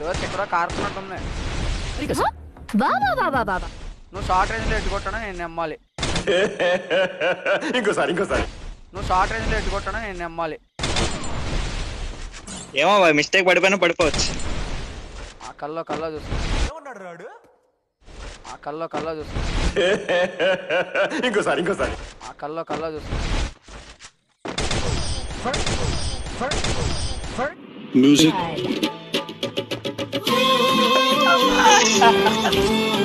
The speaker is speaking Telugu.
చివరికి ఎక్కడో కారుతున్నట్టుంది వా వా వా వా వా వా. నువ్వు షార్ట్ రేంజ్లో ఎట్టుకొట్టాను నేను నమ్మాలి ఇంకోసారి ఇంకోసారి నువ్వు షార్ట్ రేంజ్లో ఎట్టుకొట్టాను నేను నమ్మాలి ఏమో మిస్టేక్ పడిపోయినా పడిపోవచ్చు ఆ కల్లో కల్లో చూస్తా ఆ కల్లో కల్లో చూస్తా ఇంకోసారి ఇంకోసారి ఆ కల్లో కల్లో చూస్తా Music.